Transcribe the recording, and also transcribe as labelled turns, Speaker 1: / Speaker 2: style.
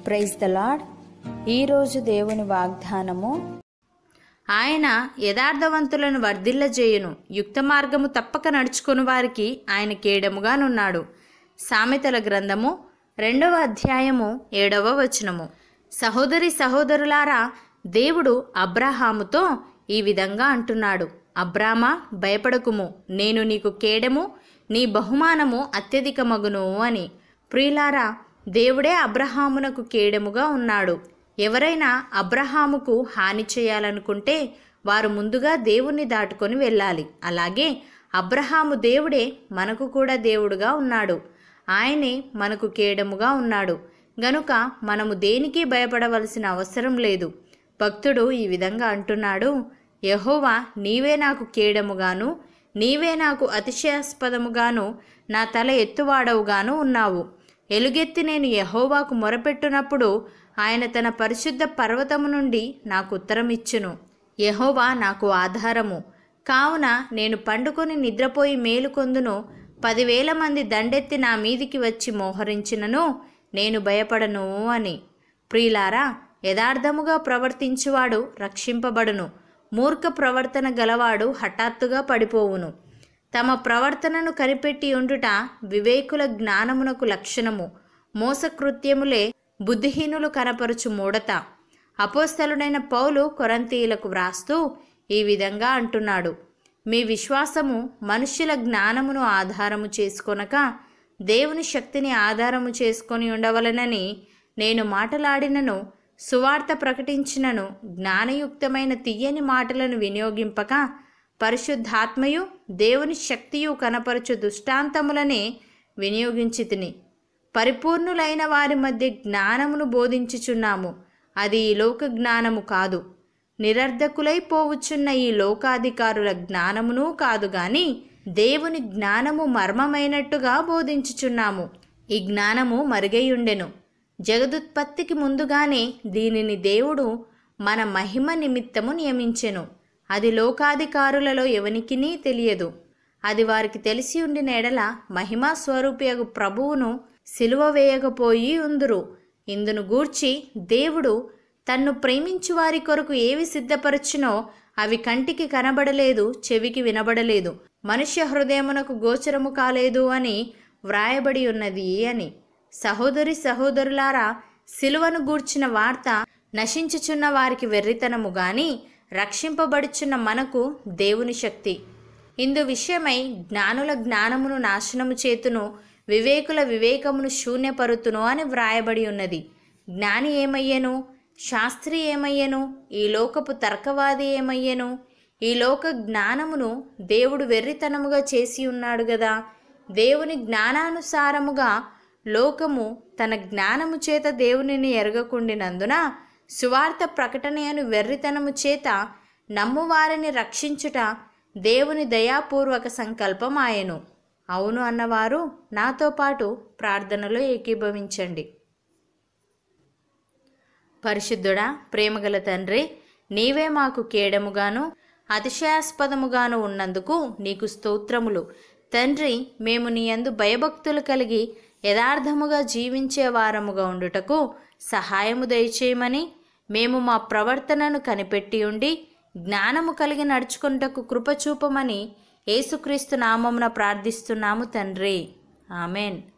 Speaker 1: praise the lord ఈరోజు దేవుని వాగ్దానము
Speaker 2: ఆయన యథార్థవంతులను వర్ధిల్లజేయును యుక్త మార్గము తప్పక నడుచుకుని వారికి ఆయన కేడముగానున్నాడు సామెతల గ్రంథము రెండవ అధ్యాయము ఏడవ వచనము సహోదరి సహోదరులారా దేవుడు అబ్రహాముతో ఈ విధంగా అంటున్నాడు అబ్రామా భయపడకుము నేను నీకు కేడము నీ బహుమానము అత్యధికమగును అని ప్రియులారా దేవుడే అబ్రహామునకు కేడముగా ఉన్నాడు ఎవరైనా అబ్రహాముకు హాని చేయాలనుకుంటే వారు ముందుగా దేవుణ్ణి దాటుకొని వెళ్ళాలి అలాగే అబ్రహాము దేవుడే మనకు కూడా దేవుడుగా ఉన్నాడు ఆయనే మనకు కేడముగా ఉన్నాడు గనుక మనము దేనికి భయపడవలసిన అవసరం లేదు భక్తుడు ఈ విధంగా అంటున్నాడు యహోవా నీవే నాకు కేడముగాను నీవే నాకు అతిశయాస్పదముగాను నా తల ఎత్తువాడవుగాను ఉన్నావు ఎలుగెత్తి నేను యహోవాకు మొరపెట్టునప్పుడు ఆయన తన పరిశుద్ధ పర్వతము నుండి నాకు ఉత్తరం ఇచ్చును యహోవా నాకు ఆధారము కావున నేను పండుకొని నిద్రపోయి మేలుకొందును పదివేల మంది దండెత్తి నా మీదికి వచ్చి మోహరించినను నేను భయపడను అని ప్రియులారా యథార్థముగా ప్రవర్తించువాడు రక్షింపబడును మూర్ఖ ప్రవర్తన గలవాడు హఠాత్తుగా పడిపోవును తమ ప్రవర్తనను కనిపెట్టి ఉండుట వివేకుల జ్ఞానమునకు లక్షణము మోసకృత్యములే బుద్ధిహీనులు కనపరుచు మూడత అపోస్తలుడైన పౌలు కొరంతీయులకు వ్రాస్తూ ఈ విధంగా అంటున్నాడు మీ విశ్వాసము మనుష్యుల జ్ఞానమును ఆధారము చేసుకొనక దేవుని శక్తిని ఆధారము చేసుకొని ఉండవలనని నేను మాటలాడినను సువార్త ప్రకటించినను జ్ఞానయుక్తమైన తీయని మాటలను వినియోగింపక పరిశుద్ధాత్మయు దేవుని శక్తియు కనపరచు దుష్టాంతములనే వినియోగించి తిని పరిపూర్ణులైన వారి మధ్య జ్ఞానమును బోధించుచున్నాము అది ఈ లోక జ్ఞానము కాదు నిరర్ధకులై పోవుచున్న ఈ లోకాధికారుల జ్ఞానమును కాదు గాని దేవుని జ్ఞానము మర్మమైనట్టుగా బోధించుచున్నాము ఈ జ్ఞానము మరుగైయుండెను జగదుత్పత్తికి ముందుగానే దీనిని దేవుడు మన మహిమ నిమిత్తము నియమించెను అది లోకాధికారులలో ఎవనికినీ తెలియదు అది వారికి తెలిసి ఉండిన ఎడల మహిమా స్వరూపియగు ప్రభువును సిలువ వేయకపోయి ఉందురు ఇందును గూర్చి దేవుడు తన్ను ప్రేమించు వారి కొరకు ఏవి సిద్ధపరచునో అవి కంటికి కనబడలేదు చెవికి వినబడలేదు మనుష్య హృదయమునకు గోచరము కాలేదు అని వ్రాయబడి ఉన్నది అని సహోదరి సహోదరులారా సిలువను గూర్చిన వార్త నశించుచున్న వారికి వెర్రితనము గాని రక్షింపబడుచున్న మనకు దేవుని శక్తి ఇందు విషయమై జ్ఞానుల జ్ఞానమును నాశనము చేతును వివేకుల వివేకమును శూన్యపరుతును అని వ్రాయబడి ఉన్నది జ్ఞాని ఏమయ్యను శాస్త్రి ఏమయ్యను ఈ లోకపు తర్కవాది ఏమయ్యను ఈ లోక జ్ఞానమును దేవుడు వెర్రితనముగా చేసి ఉన్నాడు గదా దేవుని జ్ఞానానుసారముగా లోకము తన జ్ఞానము చేత దేవునిని ఎరగకుండినందున సువార్త ప్రకటనయను వెర్రితనము చేత నమ్మువారిని రక్షించుట దేవుని దయాపూర్వక సంకల్పం ఆయను అవును అన్నవారు నాతో పాటు ప్రార్థనలో ఏకీభవించండి పరిశుద్ధుడా ప్రేమగల తండ్రి నీవే మాకు కేడముగాను అతిశయాస్పదముగాను ఉన్నందుకు నీకు స్తోత్రములు తండ్రి మేము నీ యందు భయభక్తులు కలిగి యథార్థముగా జీవించే వారముగా ఉండుటకు సహాయము దయచేయమని మేము మా ప్రవర్తనను కనిపెట్టి ఉండి జ్ఞానము కలిగి నడుచుకుంటకు కృపచూపమని యేసుక్రీస్తు నామమున ప్రార్థిస్తున్నాము తండ్రి ఆమెన్